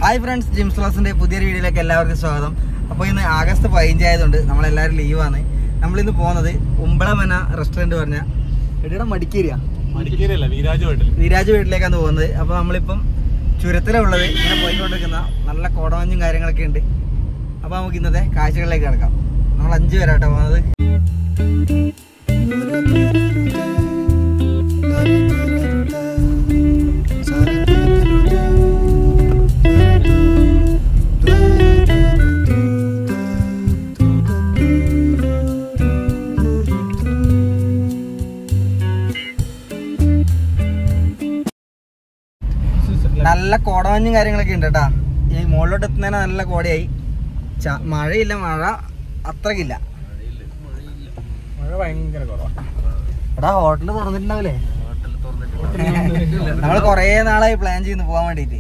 Hi friends Jims ക്ലാസിന്റെ പുതിയൊരു വീഡിയോയിലേക്ക് എല്ലാവർക്കും സ്വാഗതം അപ്പോൾ ഇന്ന് ആഗസ്റ്റ് പതിനഞ്ച് ആയതുകൊണ്ട് നമ്മളെല്ലാവരും ലീവാണ് നമ്മളിന്ന് പോകുന്നത് ഉമ്പളമന റെസ്റ്റോറൻറ്റ് പറഞ്ഞ എവിടെ മടിക്കേരിയ മടിക്കേരിയല്ല വീരാജ് ഹോട്ടൽ വിരാജ് വീട്ടിലേക്കാണ് പോകുന്നത് അപ്പോൾ നമ്മളിപ്പം ചുരത്തിലുള്ളത് ഇങ്ങനെ പോയിക്കൊണ്ടിരിക്കുന്ന നല്ല കോടമഞ്ഞും കാര്യങ്ങളൊക്കെ ഉണ്ട് അപ്പോൾ നമുക്ക് ഇന്നത്തെ കാഴ്ചകളിലേക്ക് കിടക്കാം നമ്മൾ അഞ്ച് പേരാട്ടോ പോകുന്നത് നല്ല കോടമഞ്ഞും കാര്യങ്ങളൊക്കെ ഉണ്ട് കേട്ടാ ഈ മുകളിലോട്ട് എത്തുന്നതിന് നല്ല കോടയായി ച- മഴയില്ല മഴ അത്രക്കില്ല മഴ ഭയങ്കര കുറവാണ് എടാ ഹോട്ടൽ തുറന്നിട്ടുണ്ടാവില്ലേ നമ്മൾ കൊറേ നാളായി പ്ലാൻ ചെയ്യുന്നു പോകാൻ വേണ്ടിട്ട്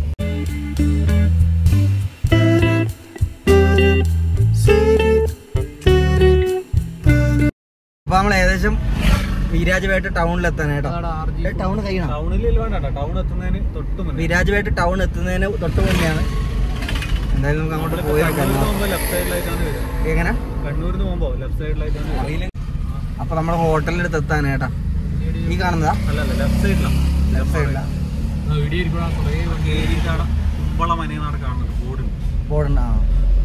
അപ്പൊ നമ്മൾ ഏകദേശം വീരാജുപേട്ട് ടൗണിൽ എത്താനേട്ടോ ടൗൺ കഴിയണം ടൗണിൽ വേണ്ട ടൗൺ എത്തുന്നതിന് തൊട്ട് മുന്നേ വീരാജുപേട്ട് ടൗൺ എത്തുന്നതിന് തൊട്ട് മുന്നെയാണ് എന്തായാലും നമുക്ക് അങ്ങോട്ട് പോയി നോക്കാം കണ്ണൂരിന് പോകുമ്പോ ലെഫ്റ്റ് സൈഡിലായിട്ടാണ് വരിക എങ്ങനെ കണ്ണൂരിന് പോകുമ്പോ ലെഫ്റ്റ് സൈഡിലായിട്ടാണ് വരിക അറിയില്ല അപ്പൊ നമ്മൾ ഹോട്ടലിന്റെ അടുത്ത് എത്താനേട്ടാ ഈ കാണുന്നതാ അല്ല അല്ല ലെഫ്റ്റ് സൈഡിലാണ് ലെഫ്റ്റ് സൈഡിലാ ഇവിടെ ഇരിക്കുന്ന കുറേ ഏരിയൻ്റെ അവിടെ കുമ്പള മനയെന്നാണ് കാണുന്നത് ബോർഡ് ബോർഡുണ്ട് ആ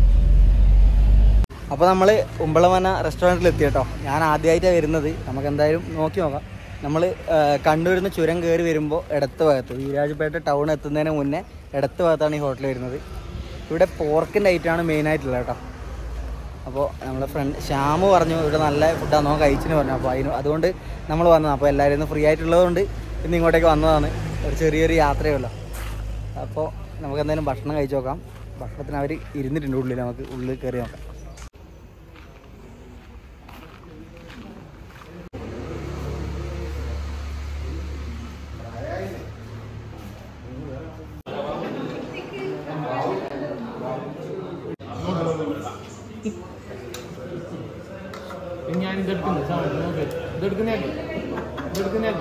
അപ്പോൾ നമ്മൾ ഉമ്പളമന റെസ്റ്റോറൻറ്റിൽ എത്തി കേട്ടോ ഞാൻ ആദ്യമായിട്ടാണ് വരുന്നത് നമുക്ക് എന്തായാലും നോക്കി നോക്കാം നമ്മൾ കണ്ണൂരിൽ നിന്ന് ചുരം കയറി വരുമ്പോൾ ഇടത്ത് ഭാഗത്ത് വീരാജ്പേട്ട ടൗൺ എത്തുന്നതിന് മുന്നേ ഇടത്ത് ഭാഗത്താണ് ഈ ഹോട്ടൽ വരുന്നത് ഇവിടെ പോർക്കിൻ്റെ ഐറ്റമാണ് മെയിനായിട്ടുള്ളത് കേട്ടോ അപ്പോൾ നമ്മളെ ഫ്രണ്ട് ശ്യാമ് പറഞ്ഞു ഇവിടെ നല്ല ഫുഡാണ് നോക്കാൻ കഴിച്ചിന് പറഞ്ഞു അപ്പോൾ അതിന് അതുകൊണ്ട് നമ്മൾ വന്നതാണ് അപ്പോൾ എല്ലാവരും ഇന്ന് ഫ്രീ ആയിട്ടുള്ളതുകൊണ്ട് ഇന്ന് ഇങ്ങോട്ടേക്ക് വന്നതാണ് ഒരു ചെറിയൊരു യാത്രയേ ഉള്ളൂ അപ്പോൾ നമുക്ക് എന്തായാലും ഭക്ഷണം കഴിച്ച് നോക്കാം ഭക്ഷണത്തിന് അവർ ഇരുന്നിട്ടുണ്ട് ഉള്ളിൽ നമുക്ക് ഉള്ളിൽ കയറി നോക്കാം ഞാൻ ഇതെടുക്കുന്നു ഇതെടുക്കുന്നേക്ക് ഇതെടുക്കുന്നേക്ക്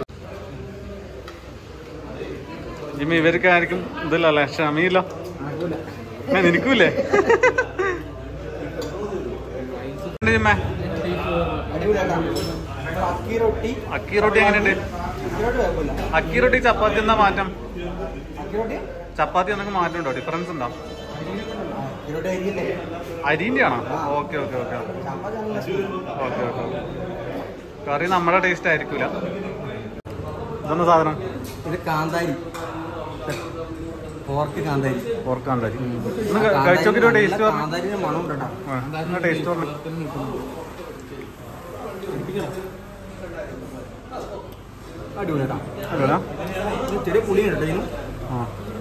ജിമ്മ ഇവർക്ക് ആർക്കും ഇതില്ലല്ലേ ക്ഷമയില്ല ഞാൻ എനിക്കൂല്ലേ ജിമ്മ അക്കി റൊട്ടി അക്കി റൊട്ടി എങ്ങനെയുണ്ട് അക്കി റൊട്ടി കുഴപ്പമില്ല അക്കി റൊട്ടി ചപ്പാത്തി എന്താ മാറ്റം അക്കി റൊട്ടി ചപ്പാത്തി എന്തെങ്കിലും മാറ്റം ഉണ്ടോ ഡിഫറൻസ് ഉണ്ടോ അക്കി റൊട്ടി അരിയല്ലേ അരിന്റെ ആണോ ഓക്കെ ഓക്കെ ഓക്കെ ചപ്പാത്തി നല്ല രസം. ഓക്കെ ഓക്കെ കറി നമ്മുടെ ടേസ്റ്റ് ആയിരിക്കൂല ഇതൊന്ന് സാധനം ഇത് കാന്താരി പോർക്ക് കാന്താരി ഓർക്കാൻ തരും ഒന്ന് കഴിച്ചോക്കിട്ടോ ടേസ്റ്റ് പറഞ്ഞു കാന്താരിന്റെ മണം ഉണ്ട് കേട്ടോ ടേസ്റ്റ് പറഞ്ഞു അടിപൊളി കേട്ടോ അല്ല ഇത് ചെറിയ പുളിയുണ്ട് കേട്ടോ ഇതിന് ആ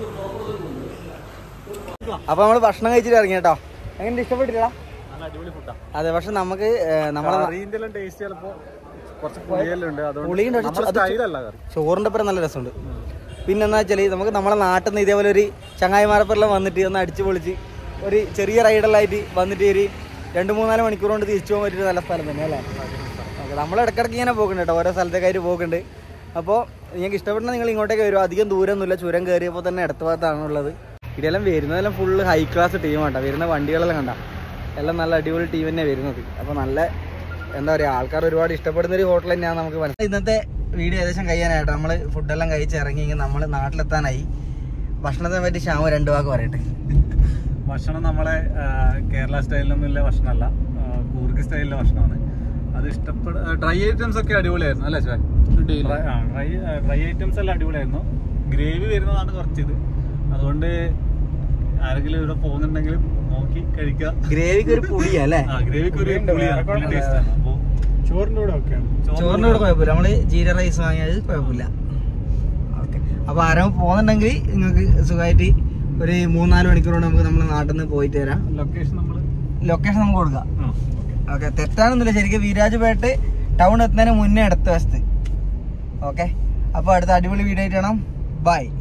അപ്പൊ നമ്മള് ഭക്ഷണം കഴിച്ചിട്ട് ഇറങ്ങി കേട്ടോ എങ്ങനെ ഇഷ്ടപ്പെട്ടില്ല നല്ല അടിപൊളി ഫുഡാണ് അതെ പക്ഷെ നമുക്ക് ഏഹ്, നമ്മളെ കറീന്റെ എല്ലാം ടേസ്റ്റ് ചിലപ്പോ കുറച്ച് പുളിയെല്ലാം ഉണ്ട് പുളിയുണ്ട്, അതുകൊണ്ട് അത് നമ്മുടെ സ്റ്റൈലല്ല കറി ചോറിന്റെ പേര് നല്ല രസമുണ്ട് പിന്നെ എന്താ വെച്ചാൽ നമുക്ക് നമ്മളെ നാട്ടിൽ നിന്ന് ഇതേപോലെ ഒരു ചങ്ങായിമാരപ്പെല്ലാം വന്നിട്ട് ഒന്ന് അടിച്ചു പൊളിച്ച് ഒരു ചെറിയ റൈഡെല്ലായിട്ട് വന്നിട്ട് ഒരു രണ്ട് മൂന്നാല് മണിക്കൂർ കൊണ്ട് തിരിച്ചു പോകാൻ പറ്റിയ നല്ല സ്ഥലം തന്നെ അല്ലേ ഓക്കെ നമ്മൾ ഇടയ്ക്കിടയ്ക്ക് ഇങ്ങനെ പോകുന്നുണ്ട് കേട്ടോ ഓരോ സ്ഥലത്തേക്കായിട്ട് പോകുന്നുണ്ട് അപ്പോൾ നിങ്ങൾക്ക് ഇഷ്ടപ്പെടുന്ന നിങ്ങൾ ഇങ്ങോട്ടേക്ക് വരും അധികം ദൂരമൊന്നുമില്ല ചുരം കയറിയപ്പോൾ തന്നെ ഇടത്ത് ഭാഗത്താണുള്ളത് ഇതെല്ലാം വരുന്നതെല്ലാം ഫുള്ള് ഹൈ ക്ലാസ് ടീമാട്ടോ വരുന്ന വണ്ടികളെല്ലാം കണ്ട എല്ലാം നല്ല അടിപൊളി ടീം തന്നെയാണ് വരുന്നത് അപ്പോൾ നല്ല എന്താ പറയുക ആൾക്കാർ ഒരുപാട് ഇഷ്ടപ്പെടുന്ന ഒരു ഹോട്ടൽ തന്നെയാണ് നമുക്ക് മനസ്സിലായി ഇന്നത്തെ വീഡിയോ ഏകദേശം കഴിയാനായിട്ട് നമ്മൾ ഫുഡെല്ലാം കഴിച്ച് ഇറങ്ങിയെങ്കിൽ നമ്മൾ നാട്ടിലെത്താനായി ഭക്ഷണത്തെ പറ്റി ശ്യാമ രണ്ട് വാക്ക് പറയട്ടെ ഭക്ഷണം നമ്മളെ ആ, കേരള സ്റ്റൈലിലൊന്നുമില്ല ഭക്ഷണമല്ല ആ, കൂർഗ് സ്റ്റൈലിലെ ഭക്ഷണമാണ് അത് ഇഷ്ടപ്പെട്ട ഡ്രൈ ഐറ്റംസ് ഒക്കെ അടിപൊളിയായിരുന്നു അല്ലേ ചേ ഡ്രൈ ഡ്രൈ ഐറ്റംസ് എല്ലാം അടിപൊളിയായിരുന്നു ഗ്രേവി വരുന്നതാണ് കുറച്ചിത് അതുകൊണ്ട് ആരെങ്കിലും ഇവിടെ പോകുന്നുണ്ടെങ്കിൽ നോക്കി കഴിക്കുക ഗ്രേവിക്ക് ഒരു പുളിയാ അല്ലേ ആ ഗ്രേവിക്ക് ഒരു പുളിയാണ് പുളി ടേസ്റ്റ് ആണ് അപ്പോൾ ചോറിന്റെ കൂടെ ഒക്കെ ചോറിൻ്റെ കൂടെ കുഴപ്പമില്ല നമ്മള് ജീര റൈസ് വാങ്ങിയത് കുഴപ്പമില്ല ഓക്കെ അപ്പോൾ ആരും പോകുന്നുണ്ടെങ്കിൽ നിങ്ങൾക്ക് സുഖമായിട്ട് ഒരു മൂന്നാല് മണിക്കൂർ കൊണ്ട് നമുക്ക് നമ്മുടെ നാട്ടിൽ നിന്ന് പോയിട്ട് വരാം ലൊക്കേഷൻ നമ്മൾ ലൊക്കേഷൻ നമുക്ക് കൊടുക്കാം ആ ഓക്കെ തെറ്റാണെന്നില്ല ശരിക്കും വീരാജ്പേട്ട് ടൗൺ എത്തുന്നതിന് മുന്നേ അടുത്ത വശത്ത് ഓക്കെ അപ്പോൾ അടുത്ത അടിപൊളി വീഡിയോ ആയിട്ട് കാണാം ബൈ